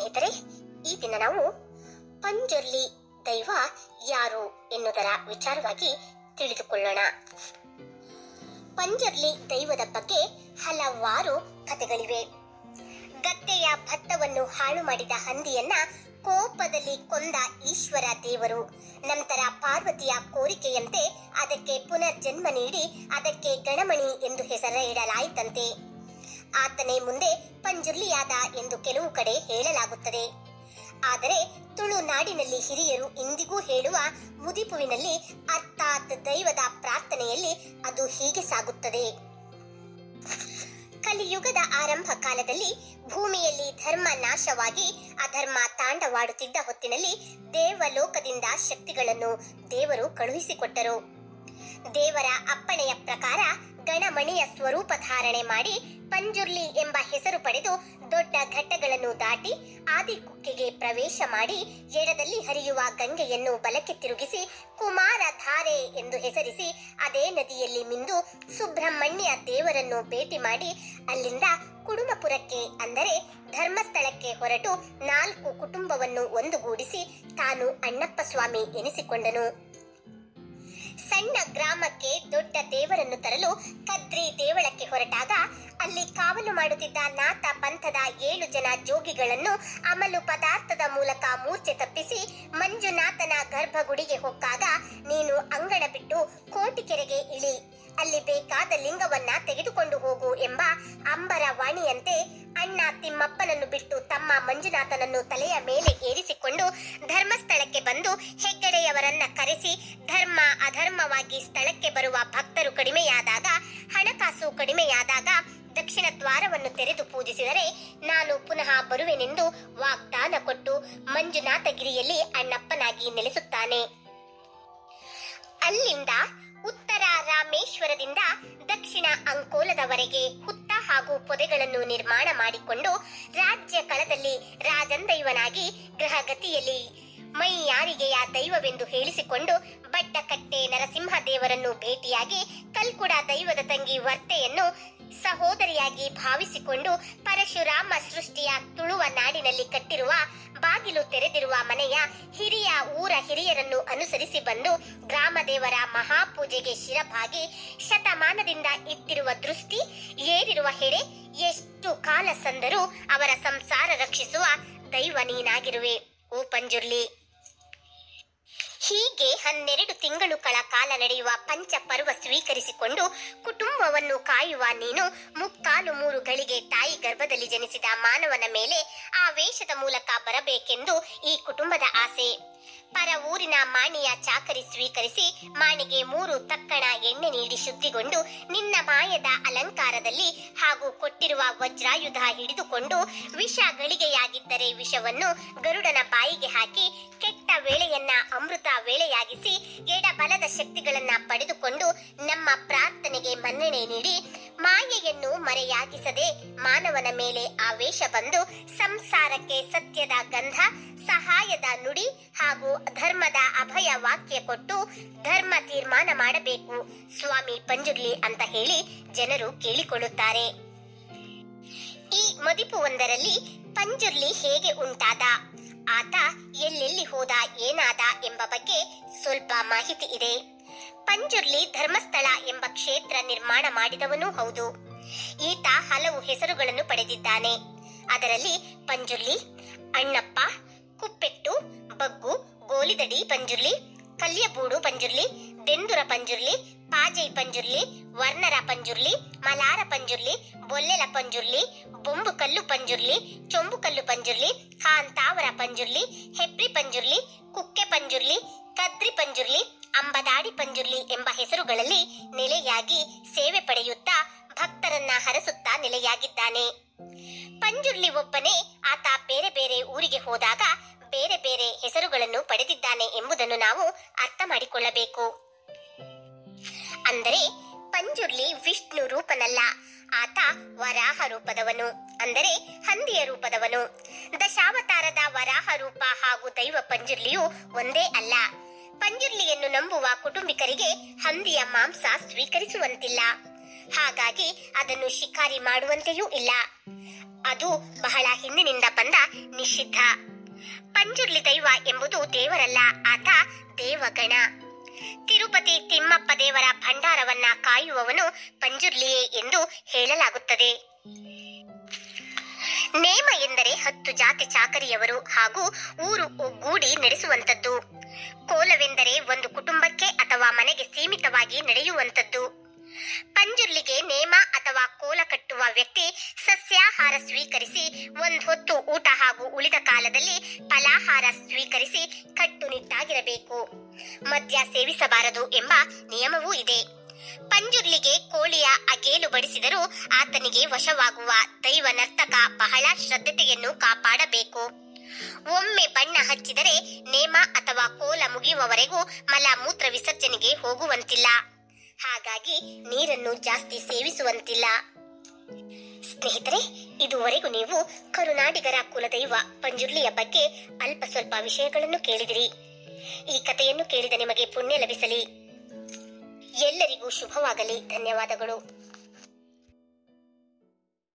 ಸ್ನೇಹಿತರೆ ಈ ದಿನ ನಾವು ಪಂಜರ್ಲಿ ದೈವ ಯಾರು ಎನ್ನುವುದರ ವಿಚಾರವಾಗಿ ತಿಳಿದುಕೊಳ್ಳೋಣ ಪಂಜರ್ಲಿ ದೈವದ ಬಗ್ಗೆ ಹಲವಾರು ಕಥೆಗಳಿವೆ ಗದ್ದೆಯ ಭತ್ತವನ್ನು ಹಾಳು ಮಾಡಿದ ಹಂದಿಯನ್ನ ಕೋಪದಲ್ಲಿ ಕೊಂದ ಈಶ್ವರ ದೇವರು ನಂತರ ಪಾರ್ವತಿಯ ಕೋರಿಕೆಯಂತೆ ಅದಕ್ಕೆ ಪುನರ್ಜನ್ಮ ನೀಡಿ ಅದಕ್ಕೆ ಗಣಮಣಿ ಎಂದು ಹೆಸರ ಇಡಲಾಯಿತಂತೆ ಆತನೇ ಮುಂದೆ ಪಂಜುರ್ಲಿಯಾದ ಎಂದು ಕೆಲವು ಕಡೆ ಹೇಳಲಾಗುತ್ತದೆ ಆದರೆ ತುಳುನಾಡಿನಲ್ಲಿ ಹಿರಿಯರು ಇಂದಿಗೂ ಹೇಳುವ ಮುದಿಪುವಿನಲ್ಲಿ ಅರ್ಥಾತ್ ದೈವದ ಪ್ರಾರ್ಥನೆಯಲ್ಲಿ ಅದು ಹೀಗೆ ಸಾಗುತ್ತದೆ ಕಲಿಯುಗದ ಆರಂಭ ಕಾಲದಲ್ಲಿ ಭೂಮಿಯಲ್ಲಿ ಧರ್ಮ ನಾಶವಾಗಿ ಅಧರ್ಮ ತಾಂಡವಾಡುತ್ತಿದ್ದ ಹೊತ್ತಿನಲ್ಲಿ ದೇವಲೋಕದಿಂದ ಶಕ್ತಿಗಳನ್ನು ದೇವರು ಕಳುಹಿಸಿಕೊಟ್ಟರು ದೇವರ ಅಪ್ಪಣೆಯ ಪ್ರಕಾರ ಗಣಮಣಿಯ ಸ್ವರೂಪ ಧಾರಣೆ ಮಾಡಿ ಪಂಜುರ್ಲಿ ಎಂಬ ಹೆಸರು ಪಡೆದು ದೊಡ್ಡ ಘಟ್ಟಗಳನ್ನು ದಾಟಿ ಆದಿಕುಕ್ಕೆಗೆ ಪ್ರವೇಶ ಮಾಡಿ ಎಡದಲ್ಲಿ ಹರಿಯುವ ಗಂಗೆಯನ್ನು ಬಲಕ್ಕೆ ತಿರುಗಿಸಿ ಕುಮಾರ ಧಾರೆ ಎಂದು ಹೆಸರಿಸಿ ಅದೇ ನದಿಯಲ್ಲಿ ಮಿಂದು ಸುಬ್ರಹ್ಮಣ್ಯ ದೇವರನ್ನು ಭೇಟಿ ಮಾಡಿ ಅಲ್ಲಿಂದ ಕುಡುಮಪುರಕ್ಕೆ ಅಂದರೆ ಧರ್ಮಸ್ಥಳಕ್ಕೆ ಹೊರಟು ನಾಲ್ಕು ಕುಟುಂಬವನ್ನು ಒಂದುಗೂಡಿಸಿ ತಾನು ಅಣ್ಣಪ್ಪ ಸ್ವಾಮಿ ಎನಿಸಿಕೊಂಡನು ಸಣ್ಣ ಗ್ರಾಮಕ್ಕೆ ದೊಡ್ಡ ದೇವರನ್ನು ತರಲು ಕದ್ರಿ ದೇವಳಕ್ಕೆ ಹೊರಟಾಗ ಅಲ್ಲಿ ಕಾವಲು ಮಾಡುತ್ತಿದ್ದ ನಾಥ ಪಂಥದ ಏಳು ಜನ ಜೋಗಿಗಳನ್ನು ಅಮಲು ಪದಾರ್ಥದ ಮೂಲಕ ಮೂರ್ಛೆ ತಪ್ಪಿಸಿ ಮಂಜುನಾಥನ ಗರ್ಭಗುಡಿಗೆ ಹೊಕ್ಕಾಗ ನೀನು ಅಂಗಣ ಬಿಟ್ಟು ಕೋಟಿಕೆರೆಗೆ ಇಳಿ ಅಲ್ಲಿ ಬೇಕಾದ ಲಿಂಗವನ್ನ ತೆಗೆದುಕೊಂಡು ಹೋಗು ಎಂಬ ಅಂಬರ ವಾಣಿಯಂತೆ ಅಣ್ಣ ತಿಮ್ಮಪ್ಪನನ್ನು ಬಿಟ್ಟು ತಮ್ಮ ಮಂಜುನಾಥನನ್ನು ತಲೆಯ ಮೇಲೆ ಏರಿಸಿಕೊಂಡು ಧರ್ಮಸ್ಥಳಕ್ಕೆ ಬಂದು ಹೆಗ್ಗಡೆಯವರನ್ನ ಕರೆಸಿ ಧರ್ಮ ಅಧರ್ಮವಾಗಿ ಸ್ಥಳಕ್ಕೆ ಬರುವ ಭಕ್ತರು ಕಡಿಮೆಯಾದಾಗ ಹಣಕಾಸು ಕಡಿಮೆಯಾದಾಗ ದಕ್ಷಿಣ ದ್ವಾರವನ್ನು ತೆರೆದು ಪೂಜಿಸಿದರೆ ನಾನು ಪುನಃ ಬರುವೆನೆಂದು ವಾಗ್ದಾನ ಕೊಟ್ಟು ಮಂಜುನಾಥಗಿರಿಯಲ್ಲಿ ಅಣ್ಣಪ್ಪನಾಗಿ ನೆಲೆಸುತ್ತಾನೆ ಅಲ್ಲಿಂದ ಉತ್ತರ ರಾಮೇಶ್ವರದಿಂದ ದಕ್ಷಿಣ ಅಂಕೋಲದವರೆಗೆ ಹುತ್ತ ಹಾಗೂ ಪೊದೆಗಳನ್ನು ನಿರ್ಮಾಣ ಮಾಡಿಕೊಂಡು ರಾಜ್ಯ ಕಳದಲ್ಲಿ ರಾಜಂದೈವನಾಗಿ ಗ್ರಹಗತಿಯಲ್ಲಿ ಮೈ ಯಾರಿಗೆಯ ದೈವವೆಂದು ಹೇಳಿಸಿಕೊಂಡು ಬಟ್ಟಕಟ್ಟೆ ನರಸಿಂಹ ದೇವರನ್ನು ಭೇಟಿಯಾಗಿ ಕಲ್ಕುಡ ದೈವದ ತಂಗಿ ವರ್ತೆಯನ್ನು ಸಹೋದರಿಯಾಗಿ ಭಾವಿಸಿಕೊಂಡು ಪರಶುರಾಮ ಸೃಷ್ಟಿಯ ತುಳುವ ನಾಡಿನಲ್ಲಿ ಕಟ್ಟಿರುವ ಬಾಗಿಲು ತೆರೆದಿರುವ ಮನೆಯ ಹಿರಿಯ ಊರ ಹಿರಿಯರನ್ನು ಅನುಸರಿಸಿ ಬಂದು ಗ್ರಾಮ ದೇವರ ಮಹಾಪೂಜೆಗೆ ಶಿರಭಾಗಿ ಶತಮಾನದಿಂದ ಇಟ್ಟಿರುವ ದೃಷ್ಟಿ ಏರಿರುವ ಹೆಡೆ ಎಷ್ಟು ಕಾಲ ಸಂದರೂ ಅವರ ಸಂಸಾರ ರಕ್ಷಿಸುವ ದೈವ ನೀನಾಗಿರುವೆ ಓ ಪಂಜುರ್ಲಿ ಹೀಗೆ ಹನ್ನೆರಡು ತಿಂಗಳುಗಳ ಕಾಲ ನಡೆಯುವ ಪಂಚ ಪರ್ವ ಸ್ವೀಕರಿಸಿಕೊಂಡು ಕುಟುಂಬವನ್ನು ಕಾಯುವ ನೀನು ಮುಕ್ಕಾಲು ಮೂರು ಗಳಿಗೆ ತಾಯಿ ಗರ್ಭದಲ್ಲಿ ಜನಿಸಿದ ಮಾನವನ ಮೇಲೆ ಆ ವೇಷದ ಮೂಲಕ ಬರಬೇಕೆಂದು ಈ ಕುಟುಂಬದ ಆಸೆ ಪರ ಊರಿನ ಮಾಣಿಯ ಚಾಕರಿ ಸ್ವೀಕರಿಸಿ ಮಾಣಿಗೆ ಮೂರು ತಕ್ಕಣ ಎಣ್ಣೆ ನೀಡಿ ಶುದ್ಧಿಗೊಂಡು ನಿನ್ನ ಮಾಯದ ಅಲಂಕಾರದಲ್ಲಿ ಹಾಗೂ ಕೊಟ್ಟಿರುವ ವಜ್ರಾಯುಧ ಹಿಡಿದುಕೊಂಡು ವಿಷ ಗಳಿಗೆಯಾಗಿದ್ದರೆ ವಿಷವನ್ನು ಗರುಡನ ಬಾಯಿಗೆ ಹಾಕಿ ಕೆಟ್ಟ ವೇಳೆಯನ್ನ ಅಮೃತ ವೇಳೆಯಾಗಿಸಿ ಎಡಬಲದ ಶಕ್ತಿಗಳನ್ನ ಪಡೆದುಕೊಂಡು ನಮ್ಮ ಪ್ರಾರ್ಥನೆಗೆ ಮನ್ನಣೆ ನೀಡಿ ಮಾಯೆಯನ್ನು ಮರೆಯಾಗಿಸದೆ ಮಾನವನ ಮೇಲೆ ಆವೇಶ ಬಂದು ಸಂಸಾರಕ್ಕೆ ಸತ್ಯದ ಗಂಧ ಸಹಾಯದ ನುಡಿ ಹಾಗೂ ಧರ್ಮದ ಅಭಯ ವಾಕ್ಯ ಕೊಟ್ಟು ಧರ್ಮ ತೀರ್ಮಾನ ಮಾಡಬೇಕು ಸ್ವಾಮಿ ಪಂಜುರ್ಲಿ ಅಂತ ಹೇಳಿ ಜನರು ಕೇಳಿಕೊಳ್ಳುತ್ತಾರೆ ಈ ಮದಿಪು ಒಂದರಲ್ಲಿ ಪಂಜುರ್ಲಿ ಹೇಗೆ ಉಂಟಾದ ಆತ ಎಲ್ಲೆಲ್ಲಿ ಹೋದ ಏನಾದ ಎಂಬ ಬಗ್ಗೆ ಸ್ವಲ್ಪ ಮಾಹಿತಿ ಇದೆ ಪಂಜುರ್ಲಿ ಧರ್ಮಸ್ಥಳ ಎಂಬ ಕ್ಷೇತ್ರ ನಿರ್ಮಾಣ ಮಾಡಿದವನೂ ಹೌದು ಈತ ಹಲವು ಹೆಸರುಗಳನ್ನು ಪಡೆದಿದ್ದಾನೆ ಅದರಲ್ಲಿ ಪಂಜುರ್ಲಿ ಅಣ್ಣಪ್ಪ ಕುಪ್ಪೆಟ್ಟು ಬಗ್ಗು ಗೋಲಿದಡಿ ಪಂಜುರ್ಲಿ ಕಲ್ಯಬೂಡು ಪಂಜುರ್ಲಿ ದೆಂದುರ ಪಂಜುರ್ಲಿ ಪಾಜೈ ಪಂಜುರ್ಲಿ ವರ್ಣರ ಪಂಜುರ್ಲಿ ಮಲಾರ ಪಂಜುರ್ಲಿ ಬೊಲ್ಲೆಲ ಪಂಜುರ್ಲಿ ಬೊಂಬು ಕಲ್ಲು ಪಂಜುರ್ಲಿ ಚೊಂಬು ಕಲ್ಲು ಪಂಜುರ್ಲಿ ಕಾಂತಾವರ ಪಂಜುರ್ಲಿ ಹೆಬ್ರಿ ಪಂಜುರ್ಲಿ ಕುಕ್ಕೆ ಪಂಜುರ್ಲಿ ಕದ್ರಿ ಪಂಜುರ್ಲಿ ಅಂಬದಾಡಿ ಪಂಜುರ್ಲಿ ಎಂಬ ಹೆಸರುಗಳಲ್ಲಿ ನೆಲೆಯಾಗಿ ಸೇವೆ ಪಡೆಯುತ್ತಾ ಭಕ್ತರನ್ನ ಹರಸುತ್ತಾ ನೆಲೆಯಾಗಿದ್ದಾನೆ ಪಂಜುರ್ಲಿ ಒಬ್ಬನೇ ಆತ ಬೇರೆ ಬೇರೆ ಊರಿಗೆ ಹೋದಾಗ ಬೇರೆ ಬೇರೆ ಹೆಸರುಗಳನ್ನು ಪಡೆದಿದ್ದಾನೆ ಎಂಬುದನ್ನು ನಾವು ಅರ್ಥ ಮಾಡಿಕೊಳ್ಳಬೇಕು ಅಂದರೆ ಪಂಜುರ್ಲಿ ವಿಷ್ಣು ರೂಪನಲ್ಲ ಆತ ವರಾಹ ರೂಪದವನು ಅಂದರೆ ಹಂದಿಯ ರೂಪದವನು ದಶಾವತಾರದ ವರಾಹ ರೂಪ ಹಾಗೂ ದೈವ ಪಂಜುರ್ಲಿಯು ಒಂದೇ ಅಲ್ಲ ಪಂಜುರ್ಲಿಯನ್ನು ನಂಬುವ ಕುಟುಂಬಿಕರಿಗೆ ಹಂದಿಯ ಮಾಂಸ ಸ್ವೀಕರಿಸುವಂತಿಲ್ಲ ಹಾಗಾಗಿ ಅದನ್ನು ಶಿಕಾರಿ ಮಾಡುವಂತೆಯೂ ಇಲ್ಲ ಅದು ಬಹಳ ಹಿಂದಿನಿಂದ ಬಂದ ನಿಷಿದ್ಧ ಪಂಜುರ್ಲಿ ದೈವ ಎಂಬುದು ದೇವರಲ್ಲ ಆತ ದೇವಗಣ ತಿರುಪತಿ ತಿಮ್ಮಪ್ಪ ದೇವರ ಭಂಡಾರವನ್ನ ಕಾಯುವವನು ಪಂಜುರ್ಲಿಯೇ ಎಂದು ಹೇಳಲಾಗುತ್ತದೆ ನೇಮ ಎಂದರೆ ಹತ್ತು ಜಾತಿ ಚಾಕರಿಯವರು ಹಾಗೂ ಊರು ಒಗ್ಗೂಡಿ ನಡೆಸುವಂತದ್ದು ಕೋಲವೆಂದರೆ ಒಂದು ಕುಟುಂಬಕ್ಕೆ ಅಥವಾ ಮನೆಗೆ ಸೀಮಿತವಾಗಿ ನಡೆಯುವಂತದ್ದು ಪಂಜುರ್ಲಿಗೆ ನೇಮ ಅಥವಾ ಕೋಲ ಕಟ್ಟುವ ವ್ಯಕ್ತಿ ಸಸ್ಯಾಹಾರ ಸ್ವೀಕರಿಸಿ ಒಂದ್ ಹೊತ್ತು ಊಟ ಹಾಗೂ ಉಳಿದ ಕಾಲದಲ್ಲಿ ಫಲಾಹಾರ ಸ್ವೀಕರಿಸಿ ಕಟ್ಟುನಿಟ್ಟಾಗಿರಬೇಕು ಮದ್ಯ ಸೇವಿಸಬಾರದು ಎಂಬ ನಿಯಮವೂ ಇದೆ ಪಂಜುರ್ಲಿಗೆ ಕೋಳಿಯ ಅಗೇಲು ಬಡಿಸಿದರೂ ಆತನಿಗೆ ವಶವಾಗುವ ದೈವ ನರ್ತಕ ಬಹಳ ಶ್ರದ್ಧತೆಯನ್ನು ಕಾಪಾಡಬೇಕು ಒಮ್ಮೆ ಬಣ್ಣ ಹಚ್ಚಿದರೆ ನೇಮ ಅಥವಾ ಕೋಲ ಮುಗಿಯುವವರೆಗೂ ಮಲ ಮೂತ್ರ ವಿಸರ್ಜನೆಗೆ ಹೋಗುವಂತಿಲ್ಲ ಹಾಗಾಗಿ ನೀರನ್ನು ಜಾಸ್ತಿ ಸೇವಿಸುವಂತಿಲ್ಲ ಸ್ನೇಹಿತರೆ ಇದುವರೆಗೂ ನೀವು ಕರುನಾಡಿಗರ ಕುಲದೈವ ಪಂಜುರ್ಲಿಯ ಬಗ್ಗೆ ಅಲ್ಪ ಸ್ವಲ್ಪ ವಿಷಯಗಳನ್ನು ಕೇಳಿದಿರಿ ಈ ಕಥೆಯನ್ನು ಕೇಳಿದ ನಿಮಗೆ ಪುಣ್ಯ ಲಭಿಸಲಿ ಎಲ್ಲರಿಗೂ ಶುಭವಾಗಲಿ ಧನ್ಯವಾದಗಳು